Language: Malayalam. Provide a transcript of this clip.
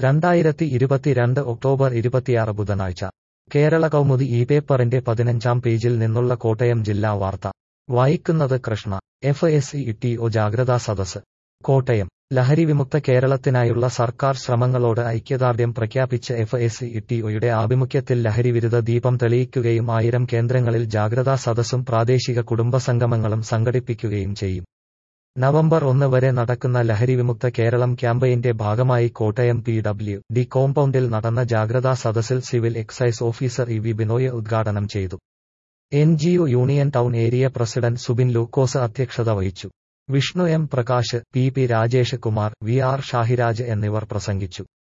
രണ്ടായിരത്തി ഇരുപത്തിരണ്ട് ഒക്ടോബർ ഇരുപത്തിയാറ് ബുധനാഴ്ച കേരള കൗമുദി ഈ പേപ്പറിന്റെ പതിനഞ്ചാം പേജിൽ നിന്നുള്ള കോട്ടയം ജില്ലാ വാർത്ത വായിക്കുന്നത് Krishna F S E T O ജാഗ്രതാ സദസ് കോട്ടയം ലഹരി വിമുക്ത കേരളത്തിനായുള്ള സർക്കാർ ശ്രമങ്ങളോട് ഐക്യദാർഢ്യം പ്രഖ്യാപിച്ച് എഫ് എസ് ഇ ടി ഒയുടെ ആഭിമുഖ്യത്തിൽ ലഹരിവിരുദ്ധ ദീപം തെളിയിക്കുകയും ആയിരം കേന്ദ്രങ്ങളിൽ ജാഗ്രതാ സദസ്സും പ്രാദേശിക കുടുംബസംഗമങ്ങളും സംഘടിപ്പിക്കുകയും ചെയ്യും നവംബർ ഒന്ന് വരെ നടക്കുന്ന ലഹരി വിമുക്ത കേരളം ക്യാമ്പയിന്റെ ഭാഗമായി കോട്ടയം പി ഡബ്ല്യു ഡി കോമ്പൗണ്ടിൽ നടന്ന ജാഗ്രതാ സദസ്സിൽ civil excise officer E V Binoy ഉദ്ഘാടനം ചെയ്തു N G O union town area president Subin Lukose അധ്യക്ഷത വഹിച്ചു Vishnu M Prakash P P Rajesh Kumar V R Shahiraj എന്നിവർ പ്രസംഗിച്ചു